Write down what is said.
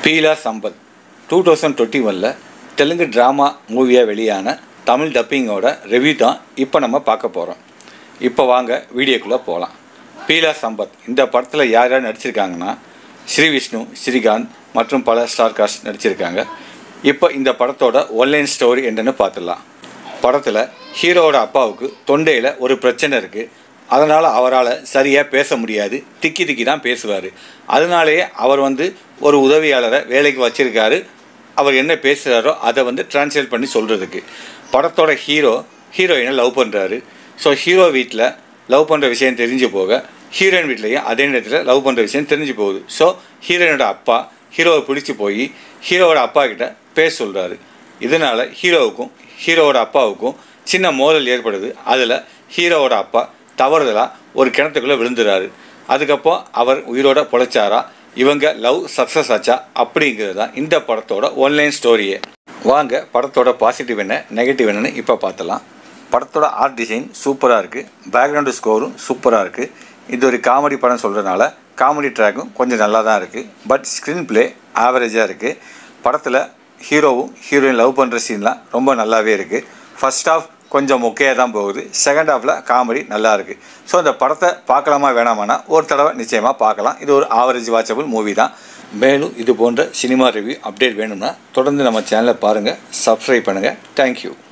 Beela Sampath two thousand twenty ஒனில் Telugu drama மூவியாக வெளியான தமிழ் டப்பிங்கோட ரிவ்யூ தான் இப்போ நம்ம பார்க்க போகிறோம் இப்போ வாங்க வீடியோக்குள்ளே போகலாம் பீலா சம்பத் இந்த படத்தில் யார் யார் நடிச்சிருக்காங்கன்னா ஸ்ரீ விஷ்ணு ஸ்ரீகாந்த் மற்றும் பல ஸ்டார் காஸ்ட் நடிச்சிருக்காங்க இப்போ இந்த படத்தோட ஒன்லைன் ஸ்டோரி என்னன்னு பார்த்துடலாம் படத்தில் ஹீரோவோட அப்பாவுக்கு தொண்டையில் ஒரு பிரச்சனை இருக்குது அதனால் அவரால் சரியாக பேச முடியாது திக்கி திக்கி தான் பேசுவார் அதனாலேயே அவர் வந்து ஒரு உதவியாளரை வேலைக்கு வச்சிருக்காரு அவர் என்ன பேசுகிறாரோ அதை வந்து டிரான்ஸ்லேட் பண்ணி சொல்கிறதுக்கு படத்தோட ஹீரோ ஹீரோயினை லவ் பண்ணுறாரு ஸோ ஹீரோ வீட்டில் லவ் பண்ணுற விஷயம் தெரிஞ்சு போக ஹீரோயின் வீட்லேயும் அதே நேரத்தில் லவ் பண்ணுற விஷயம் தெரிஞ்சு போகுது ஸோ ஹீரோயினோட அப்பா ஹீரோவை பிடிச்சி போய் ஹீரோவோட அப்பா கிட்ட பேச சொல்கிறாரு இதனால் ஹீரோவுக்கும் ஹீரோவோட அப்பாவுக்கும் சின்ன மோதல் ஏற்படுது அதில் ஹீரோவோட அப்பா தவறுதலாக ஒரு கிணத்துக்குள்ளே விழுந்துறாரு அதுக்கப்புறம் அவர் உயிரோட பொழைச்சாரா இவங்க லவ் சக்ஸஸ் ஆச்சா அப்படிங்கிறது தான் இந்த படத்தோட ஒன்லைன் ஸ்டோரியே வாங்க படத்தோட பாசிட்டிவ் என்ன நெகட்டிவ் என்னன்னு இப்போ பார்த்தலாம் படத்தோட ஆர்ட் டிசைன் சூப்பராக இருக்குது பேக்ரவுண்டு ஸ்கோரும் சூப்பராக இருக்குது இது ஒரு காமெடி படம் சொல்கிறதுனால காமெடி ட்ராக்கும் கொஞ்சம் நல்லா தான் இருக்குது பட் ஸ்க்ரீன் ப்ளே ஆவரேஜாக இருக்குது படத்தில் ஹீரோவும் ஹீரோயின் லவ் பண்ணுற சீன்லாம் ரொம்ப நல்லாவே இருக்குது ஃபர்ஸ்ட் ஹாஃப் கொஞ்சம் மொக்கையாக தான் போகுது செகண்ட் ஹாஃபில் காமெடி நல்லா இருக்குது ஸோ இந்த படத்தை பார்க்கலாமா வேணாமான்னா ஒரு தடவை நிச்சயமாக பார்க்கலாம் இது ஒரு ஆவரேஜ் வாட்சபிள் மூவி தான் மேலும் இது போன்ற சினிமா ரிவ்யூ அப்டேட் வேணும்னா தொடர்ந்து நம்ம சேனலை பாருங்கள் சப்ஸ்கிரைப் பண்ணுங்கள் தேங்க்யூ